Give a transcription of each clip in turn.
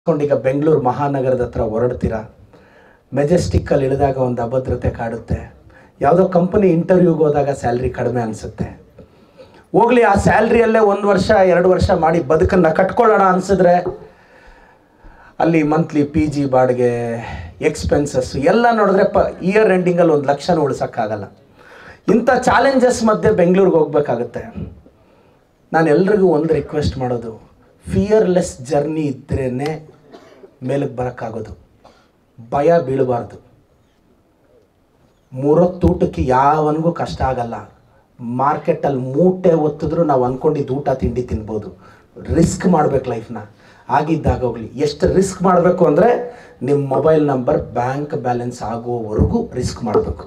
ಈಗ ಬೆಂಗಳೂರು ಮಹಾನಗರದ ಹತ್ರ ಹೊರಡ್ತೀರಾ ಮೆಜೆಸ್ಟಿಕ್ಕಲ್ಲಿ ಇಳಿದಾಗ ಒಂದು ಅಭದ್ರತೆ ಕಾಡುತ್ತೆ ಯಾವುದೋ ಕಂಪನಿ ಇಂಟರ್ವ್ಯೂಗೆ ಹೋದಾಗ ಸ್ಯಾಲ್ರಿ ಕಡಿಮೆ ಅನಿಸುತ್ತೆ ಹೋಗ್ಲಿ ಆ ಸ್ಯಾಲ್ರಿಯಲ್ಲೇ ಒಂದು ವರ್ಷ ಎರಡು ವರ್ಷ ಮಾಡಿ ಬದುಕನ್ನು ಕಟ್ಕೊಳ್ಳೋಣ ಅನಿಸಿದ್ರೆ ಅಲ್ಲಿ ಮಂತ್ಲಿ ಪಿ ಜಿ ಬಾಡಿಗೆ ಎಕ್ಸ್ಪೆನ್ಸಸ್ ಎಲ್ಲ ನೋಡಿದ್ರೆ ಪ ಇಯರ್ ಎಂಡಿಂಗಲ್ಲಿ ಒಂದು ಲಕ್ಷನ ಉಳಿಸೋಕ್ಕಾಗಲ್ಲ ಇಂಥ ಚಾಲೆಂಜಸ್ ಮಧ್ಯೆ ಬೆಂಗಳೂರಿಗೆ ಹೋಗ್ಬೇಕಾಗುತ್ತೆ ನಾನು ಎಲ್ರಿಗೂ ಒಂದು ರಿಕ್ವೆಸ್ಟ್ ಮಾಡೋದು ಫಿಯರ್ಲೆಸ್ ಜರ್ನಿ ಇದ್ರೇ ಮೇಲಕ್ಕೆ ಬರೋಕ್ಕಾಗೋದು ಭಯ ಬೀಳಬಾರ್ದು ಮೂರೊತ್ತೂಟಕ್ಕೆ ಯಾವನಿಗೂ ಕಷ್ಟ ಆಗಲ್ಲ ಮಾರ್ಕೆಟಲ್ಲಿ ಮೂಟೆ ಒತ್ತಿದ್ರು ನಾವು ಅಂದ್ಕೊಂಡಿದ್ದು ಊಟ ತಿಂಡಿ ತಿನ್ಬೋದು ರಿಸ್ಕ್ ಮಾಡ್ಬೇಕು ಲೈಫ್ನ ಆಗಿದ್ದಾಗ ಹೋಗ್ಲಿ ಎಷ್ಟು ರಿಸ್ಕ್ ಮಾಡಬೇಕು ಅಂದರೆ ನಿಮ್ಮ ಮೊಬೈಲ್ ನಂಬರ್ ಬ್ಯಾಂಕ್ ಬ್ಯಾಲೆನ್ಸ್ ಆಗುವವರೆಗೂ ರಿಸ್ಕ್ ಮಾಡಬೇಕು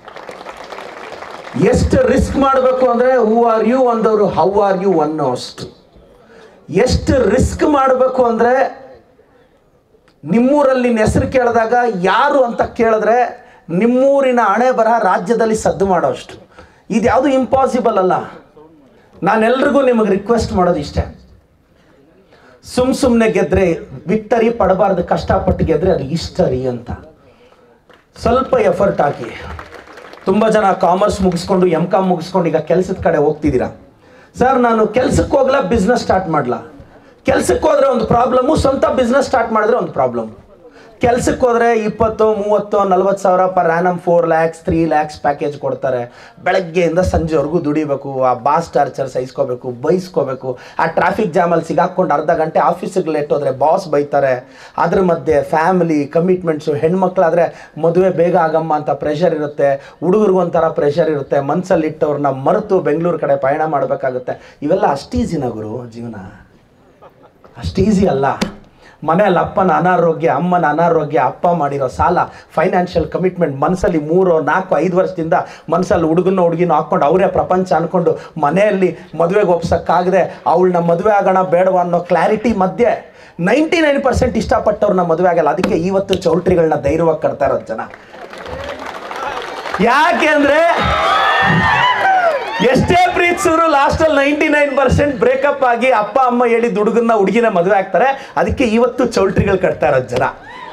ಎಷ್ಟು ರಿಸ್ಕ್ ಮಾಡಬೇಕು ಅಂದರೆ ಹೂ ಆರ್ ಯು ಅಂದವರು ಹೌ ಆರ್ ಯು ಅನ್ನೋ ಅಷ್ಟು ಎಷ್ಟು ರಿಸ್ಕ್ ಮಾಡಬೇಕು ಅಂದರೆ ನಿಮ್ಮೂರಲ್ಲಿ ನಿನ್ನ ಹೆಸರು ಕೇಳಿದಾಗ ಯಾರು ಅಂತ ಕೇಳಿದ್ರೆ ನಿಮ್ಮೂರಿನ ಹಣೆ ಬರಹ ರಾಜ್ಯದಲ್ಲಿ ಸದ್ದು ಮಾಡೋ ಅಷ್ಟು ಇದು ಯಾವುದು ಇಂಪಾಸಿಬಲ್ ಅಲ್ಲ ನಾನೆಲ್ರಿಗೂ ನಿಮಗೆ ರಿಕ್ವೆಸ್ಟ್ ಮಾಡೋದು ಇಷ್ಟೇ ಸುಮ್ ಸುಮ್ಮನೆ ಗೆದ್ರೆ ವಿಕ್ಟರಿ ಪಡಬಾರ್ದು ಕಷ್ಟಪಟ್ಟು ಗೆದ್ರೆ ಅದು ಇಷ್ಟರಿ ಅಂತ ಸ್ವಲ್ಪ ಎಫರ್ಟ್ ಹಾಕಿ ತುಂಬ ಜನ ಕಾಮರ್ಸ್ ಮುಗಿಸ್ಕೊಂಡು ಎಮ್ ಕಾಮ್ ಮುಗಿಸ್ಕೊಂಡು ಈಗ ಕೆಲಸದ ಕಡೆ ಹೋಗ್ತಿದ್ದೀರಾ ಸರ್ ನಾನು ಕೆಲ್ಸಕ್ಕೆ ಹೋಗ್ಲಾ ಬಿಸ್ನೆಸ್ ಸ್ಟಾರ್ಟ್ ಮಾಡಲಾ ಕೆಲ್ಸಕ್ಕೆ ಹೋದ್ರೆ ಒಂದು ಪ್ರಾಬ್ಲಮ್ಮು ಸ್ವಂತ ಬಿಸ್ನೆಸ್ ಸ್ಟಾರ್ಟ್ ಮಾಡಿದ್ರೆ ಒಂದು ಪ್ರಾಬ್ಲಮ್ ಕೆಲ್ಸಕ್ಕೆ ಹೋದ್ರೆ ಇಪ್ಪತ್ತು ಮೂವತ್ತು ನಲ್ವತ್ತು ಸಾವಿರ per annum four lakhs three lakhs package ಕೊಡ್ತಾರೆ ಬೆಳಗ್ಗೆಯಿಂದ ಸಂಜೆವರೆಗೂ ದುಡಿಬೇಕು ಆ ಬಾಸ್ ಟಾರ್ಚರ್ ಸಹಿಸ್ಕೋಬೇಕು ಬೈಸ್ಕೋಬೇಕು ಆ ಟ್ರಾಫಿಕ್ ಜಾಮಲ್ಲಿ ಸಿಗಾಕೊಂಡು ಅರ್ಧ ಗಂಟೆ ಆಫೀಸಿಗೆ ಲೇಟ್ ಹೋದ್ರೆ ಬಾಸ್ ಬೈತಾರೆ ಅದ್ರ ಮಧ್ಯೆ ಫ್ಯಾಮಿಲಿ ಕಮಿಟ್ಮೆಂಟ್ಸು ಹೆಣ್ಮಕ್ಳಾದರೆ ಮದುವೆ ಬೇಗ ಆಗಮ್ಮ ಅಂತ ಪ್ರೆಷರ್ ಇರುತ್ತೆ ಹುಡುಗರಿಗೂ ಒಂಥರ ಪ್ರೆಷರ್ ಇರುತ್ತೆ ಮನಸ್ಸಲ್ಲಿ ಇಟ್ಟವ್ರನ್ನ ಮರೆತು ಬೆಂಗಳೂರು ಕಡೆ ಪಯಣ ಮಾಡಬೇಕಾಗುತ್ತೆ ಇವೆಲ್ಲ ಅಷ್ಟು ಈಸಿನ ಗುರು ಜೀವನ ಅಷ್ಟು ಈಸಿ ಅಲ್ಲ ಮನೆಯಲ್ಲಿ ಅಪ್ಪನ ಅನಾರೋಗ್ಯ ಅಮ್ಮನ ಅನಾರೋಗ್ಯ ಅಪ್ಪ ಮಾಡಿರೋ ಸಾಲ ಫೈನಾನ್ಷಿಯಲ್ ಕಮಿಟ್ಮೆಂಟ್ ಮನಸ್ಸಲ್ಲಿ ಮೂರು ನಾಲ್ಕು ಐದು ವರ್ಷದಿಂದ ಮನಸ್ಸಲ್ಲಿ ಹುಡುಗನ ಹುಡುಗಿನ ಹಾಕ್ಕೊಂಡು ಅವರೇ ಪ್ರಪಂಚ ಅಂದ್ಕೊಂಡು ಮನೆಯಲ್ಲಿ ಮದುವೆಗೆ ಒಪ್ಸೋಕ್ಕಾಗದೆ ಅವಳನ್ನ ಮದುವೆ ಆಗೋಣ ಬೇಡವಾ ಅನ್ನೋ ಕ್ಲಾರಿಟಿ ಮಧ್ಯೆ ನೈಂಟಿ ನೈನ್ ಪರ್ಸೆಂಟ್ ಇಷ್ಟಪಟ್ಟವ್ರನ್ನ ಮದುವೆ ಆಗಲ್ಲ ಅದಕ್ಕೆ ಇವತ್ತು ಚೌಲ್ಟ್ರಿಗಳನ್ನ ಧೈರ್ಯವಾಗಿ ಕಟ್ತಾ ಇರೋದು ಜನ ಯಾಕೆ ಅಂದರೆ ಎಷ್ಟೇ ಪ್ರೀತಿಸಿದ್ರು ಲಾಸ್ಟಲ್ಲಿ ನೈಂಟಿ ನೈನ್ ಪರ್ಸೆಂಟ್ ಬ್ರೇಕಪ್ ಆಗಿ ಅಪ್ಪ ಅಮ್ಮ ಹೇಳಿ ಹುಡುಗನ್ನ ಹುಡುಗಿನ ಮದುವೆ ಆಗ್ತಾರೆ ಅದಕ್ಕೆ ಇವತ್ತು ಚೌಲ್ಟ್ರಿಗಳು ಕಟ್ತಾ ಇರೋದು ಜನ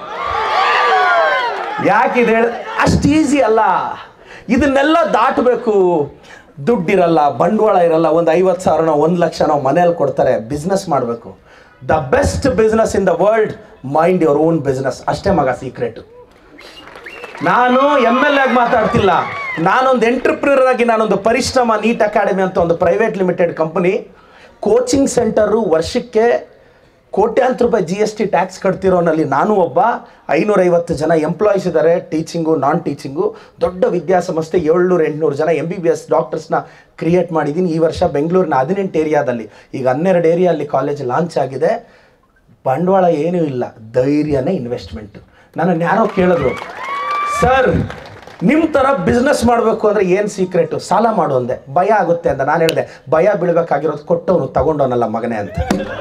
ಯಾಕಿದೆ ಅಷ್ಟು ಈಸಿ ಅಲ್ಲ ಇದನ್ನೆಲ್ಲ ದಾಟಬೇಕು ದುಡ್ಡಿರಲ್ಲ ಬಂಡವಾಳ ಇರಲ್ಲ ಒಂದು ಐವತ್ತು ಸಾವಿರನೋ ಒಂದು ಲಕ್ಷನೋ ಮನೇಲಿ ಕೊಡ್ತಾರೆ ಬಿಸ್ನೆಸ್ ಮಾಡಬೇಕು the best business in the world mind your own business ಅಷ್ಟೇ ಮಗ ಸೀಕ್ರೆಟು ನಾನು ಎಮ್ ಎಲ್ ಆಗಿ ಮಾತಾಡ್ತಿಲ್ಲ ನಾನೊಂದು ಎಂಟ್ರಪ್ರಿನರ್ ಆಗಿ ನಾನೊಂದು ಪರಿಶ್ರಮ ನೀಟ್ ಅಕಾಡೆಮಿ ಅಂತ ಒಂದು private limited company coaching centre ವರ್ಷಕ್ಕೆ ಕೋಟ್ಯಾಂತರ ರೂಪಾಯಿ ಜಿ ಎಸ್ ಟಿ ಟ್ಯಾಕ್ಸ್ ಕಟ್ತಿರೋನಲ್ಲಿ ನಾನು ಒಬ್ಬ ಐನೂರೈವತ್ತು ಜನ ಎಂಪ್ಲಾಯೀಸ್ ಇದ್ದಾರೆ ಟೀಚಿಂಗು ನಾನ್ ಟೀಚಿಂಗು ದೊಡ್ಡ ವಿದ್ಯಾಸಂಸ್ಥೆ ಏಳ್ನೂರು ಎಂಟುನೂರು ಜನ ಎಮ್ ಬಿ ಬಿ ಎಸ್ ಡಾಕ್ಟರ್ಸ್ನ ಕ್ರಿಯೇಟ್ ಮಾಡಿದ್ದೀನಿ ಈ ವರ್ಷ ಬೆಂಗಳೂರಿನ ಹದಿನೆಂಟು ಏರಿಯಾದಲ್ಲಿ ಈಗ ಹನ್ನೆರಡು ಏರಿಯಲ್ಲಿ ಕಾಲೇಜ್ ಲಾಂಚ್ ಆಗಿದೆ ಬಂಡವಾಳ ಏನೂ ಇಲ್ಲ ಧೈರ್ಯನೇ ಇನ್ವೆಸ್ಟ್ಮೆಂಟು ನನ್ನನ್ನು ಯಾರೋ ಕೇಳಿದ್ರು ಸರ್ ನಿಮ್ಮ ಥರ ಬಿಸ್ನೆಸ್ ಮಾಡಬೇಕು ಅಂದರೆ ಏನು ಸೀಕ್ರೆಟು ಸಾಲ ಮಾಡು ಅಂದೆ ಭಯ ಆಗುತ್ತೆ ಅಂತ ನಾನು ಹೇಳಿದೆ ಭಯ ಬೀಳಬೇಕಾಗಿರೋದು ಕೊಟ್ಟವನು ತಗೊಂಡವನಲ್ಲ ಮಗನೇ ಅಂತ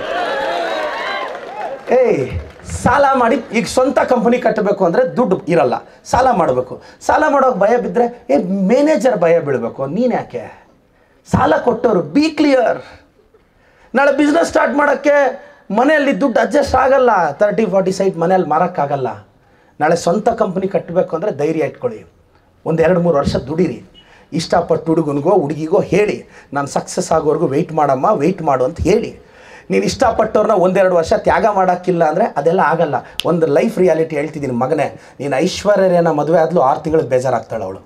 ಏಯ್ ಸಾಲ ಮಾಡಿ ಈಗ ಸ್ವಂತ ಕಂಪನಿ ಕಟ್ಟಬೇಕು ಅಂದರೆ ದುಡ್ಡು ಇರಲ್ಲ ಸಾಲ ಮಾಡಬೇಕು ಸಾಲ ಮಾಡೋಕೆ ಭಯ ಬಿದ್ದರೆ ಏ ಮ್ಯಾನೇಜರ್ ಭಯ ಬೀಳಬೇಕು ನೀನು ಯಾಕೆ ಸಾಲ ಕೊಟ್ಟವರು ಬಿ ಕ್ಲಿಯರ್ ನಾಳೆ ಬಿಸ್ನೆಸ್ ಸ್ಟಾರ್ಟ್ ಮಾಡೋಕ್ಕೆ ಮನೆಯಲ್ಲಿ ದುಡ್ಡು ಅಡ್ಜಸ್ಟ್ ಆಗಲ್ಲ ತರ್ಟಿ ಫಾರ್ಟಿ ಸೈಟ್ ಮನೆಯಲ್ಲಿ ಮಾರೋಕ್ಕಾಗಲ್ಲ ನಾಳೆ ಸ್ವಂತ ಕಂಪ್ನಿ ಕಟ್ಟಬೇಕು ಅಂದರೆ ಧೈರ್ಯ ಇಟ್ಕೊಳ್ಳಿ ಒಂದು ಎರಡು ಮೂರು ವರ್ಷ ದುಡೀರಿ ಇಷ್ಟಪಟ್ಟು ಹುಡುಗನಿಗೋ ಹುಡುಗಿಗೋ ಹೇಳಿ ನಾನು ಸಕ್ಸಸ್ ಆಗೋವರೆಗೂ ವೆಯ್ಟ್ ಮಾಡಮ್ಮ ವೆಯ್ಟ್ ಮಾಡು ಅಂತ ಹೇಳಿ ನೀನು ಇಷ್ಟಪಟ್ಟವ್ರನ್ನ ಒಂದೆರಡು ವರ್ಷ ತ್ಯಾಗ ಮಾಡೋಕ್ಕಿಲ್ಲ ಅಂದರೆ ಅದೆಲ್ಲ ಆಗಲ್ಲ ಒಂದು ಲೈಫ್ ರಿಯಾಲಿಟಿ ಹೇಳ್ತಿದ್ದೀನಿ ಮಗನೇ ನೀನು ಐಶ್ವರ್ಯನ ಮದುವೆ ಆದ್ಲು ಆರು ತಿಂಗಳಿಗೆ ಬೇಜಾರಾಗ್ತಾಳೆ ಅವಳು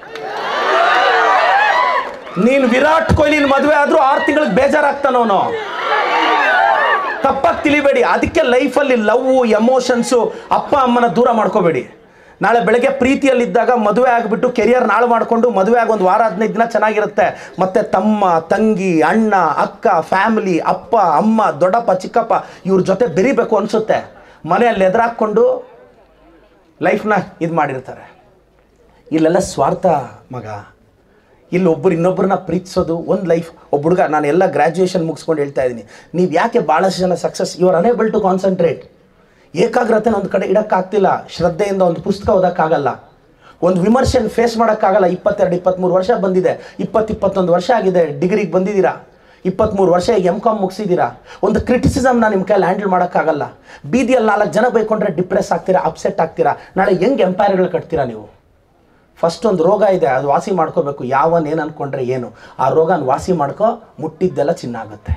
ನೀನು ವಿರಾಟ್ ಕೊಹ್ಲಿನ ಮದುವೆ ಆದರೂ ಆರು ತಿಂಗಳಿಗೆ ಬೇಜಾರಾಗ್ತಾನವನು ತಪ್ಪಾಗಿ ತಿಳಿಬೇಡಿ ಅದಕ್ಕೆ ಲೈಫಲ್ಲಿ ಲವ್ ಎಮೋಷನ್ಸು ಅಪ್ಪ ಅಮ್ಮನ ದೂರ ಮಾಡ್ಕೋಬೇಡಿ ನಾಳೆ ಬೆಳಗ್ಗೆ ಪ್ರೀತಿಯಲ್ಲಿದ್ದಾಗ ಮದುವೆ ಆಗಿಬಿಟ್ಟು ಕೆರಿಯರ್ ನಾಳು ಮಾಡಿಕೊಂಡು ಮದುವೆ ಆಗಿ ಒಂದು ವಾರ ಹದಿನೈದು ದಿನ ಚೆನ್ನಾಗಿರುತ್ತೆ ಮತ್ತೆ ತಮ್ಮ ತಂಗಿ ಅಣ್ಣ ಅಕ್ಕ ಫ್ಯಾಮಿಲಿ ಅಪ್ಪ ಅಮ್ಮ ದೊಡ್ಡಪ್ಪ ಚಿಕ್ಕಪ್ಪ ಇವ್ರ ಜೊತೆ ಬೆರಿಬೇಕು ಅನಿಸುತ್ತೆ ಮನೆಯಲ್ಲಿ ಎದುರಾಕ್ಕೊಂಡು ಲೈಫ್ನ ಇದು ಮಾಡಿರ್ತಾರೆ ಇಲ್ಲೆಲ್ಲ ಸ್ವಾರ್ಥ ಮಗ ಇಲ್ಲಿ ಒಬ್ಬರು ಇನ್ನೊಬ್ಬರನ್ನ ಪ್ರೀತಿಸೋದು ಒಂದು ಲೈಫ್ ಒಬ್ಬ ಹುಡುಗ ನಾನು ಎಲ್ಲ ಗ್ರ್ಯಾಜುಯೇಷನ್ ಮುಗಿಸ್ಕೊಂಡು ಹೇಳ್ತಾ ಇದ್ದೀನಿ ನೀವು ಯಾಕೆ ಭಾಳಷ್ಟು ಜನ success you are unable to concentrate ಏಕಾಗ್ರತೆನ ಒಂದು ಕಡೆ ಇಡೋಕ್ಕಾಗ್ತಿಲ್ಲ ಶ್ರದ್ಧೆಯಿಂದ ಒಂದು ಪುಸ್ತಕ ಓದೋಕ್ಕಾಗಲ್ಲ ಒಂದು ವಿಮರ್ಶೆನ ಫೇಸ್ ಮಾಡೋಕ್ಕಾಗಲ್ಲ ಇಪ್ಪತ್ತೆರಡು ಇಪ್ಪತ್ತ್ಮೂರು ವರ್ಷ ಬಂದಿದೆ ಇಪ್ಪತ್ತು ಇಪ್ಪತ್ತೊಂದು ವರ್ಷ ಆಗಿದೆ ಡಿಗ್ರಿಗೆ ಬಂದಿದ್ದೀರಾ ಇಪ್ಪತ್ತ್ಮೂರು ವರ್ಷ ಈಗ ಎಮ್ ಕಾಮ್ ಮುಗಿಸಿದ್ದೀರಾ ಒಂದು ಕ್ರಿಟಿಸಿಸಮ್ನ ನಿಮ್ಮ ಕೈಯಲ್ಲಿ ಹ್ಯಾಂಡಲ್ ಮಾಡೋಕ್ಕಾಗಲ್ಲ ಬೀದಿಯಲ್ಲಿ ನಾಲ್ಕು ಜನ ಬೈಕೊಂಡ್ರೆ ಡಿಪ್ರೆಸ್ ಆಗ್ತೀರಾ ಅಪ್ಸೆಟ್ ಆಗ್ತೀರಾ ನಾಳೆ ಹೆಂಗೆ ಎಂಪೈರ್ಗಳು ಕಟ್ತೀರಾ ನೀವು ಫಸ್ಟ್ ಒಂದು ರೋಗ ಇದೆ ಅದು ವಾಸಿ ಮಾಡ್ಕೋಬೇಕು ಯಾವನ್ ಏನು ಅನ್ಕೊಂಡ್ರೆ ಏನು ಆ ರೋಗನ ವಾಸಿ ಮಾಡ್ಕೋ ಮುಟ್ಟಿದ್ದೆಲ್ಲ ಚಿನ್ನ ಆಗುತ್ತೆ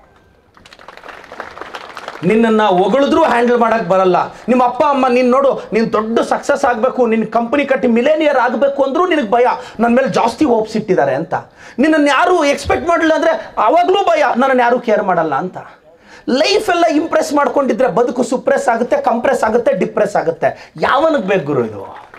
ನಿನ್ನನ್ನು ಹೊಗಳಿದ್ರೂ ಹ್ಯಾಂಡಲ್ ಮಾಡೋಕ್ಕೆ ಬರಲ್ಲ ನಿಮ್ಮ ಅಪ್ಪ ಅಮ್ಮ ನೀನು ನೋಡು ನೀನು ದೊಡ್ಡ ಸಕ್ಸಸ್ ಆಗಬೇಕು ನಿನ್ನ ಕಂಪನಿ ಕಟ್ಟಿ ಮಿಲೇನಿಯರ್ ಆಗಬೇಕು ಅಂದ್ರೂ ನಿನಗೆ ಭಯ ನನ್ನ ಮೇಲೆ ಜಾಸ್ತಿ ಹೋಪ್ಸ್ ಇಟ್ಟಿದ್ದಾರೆ ಅಂತ ನಿನ್ನನ್ನು ಯಾರು ಎಕ್ಸ್ಪೆಕ್ಟ್ ಮಾಡಲಿಲ್ಲ ಅಂದರೆ ಆವಾಗಲೂ ಭಯ ನನ್ನನ್ನು ಯಾರೂ ಕೇರ್ ಮಾಡಲ್ಲ ಅಂತ ಲೈಫ್ ಎಲ್ಲ ಇಂಪ್ರೆಸ್ ಮಾಡ್ಕೊಂಡಿದ್ರೆ ಬದುಕು ಸುಪ್ರೆಸ್ ಆಗುತ್ತೆ ಕಂಪ್ರೆಸ್ ಆಗುತ್ತೆ ಡಿಪ್ರೆಸ್ ಆಗುತ್ತೆ ಯಾವನಿಗೆ ಬೇಕು ಗುರು ಇದು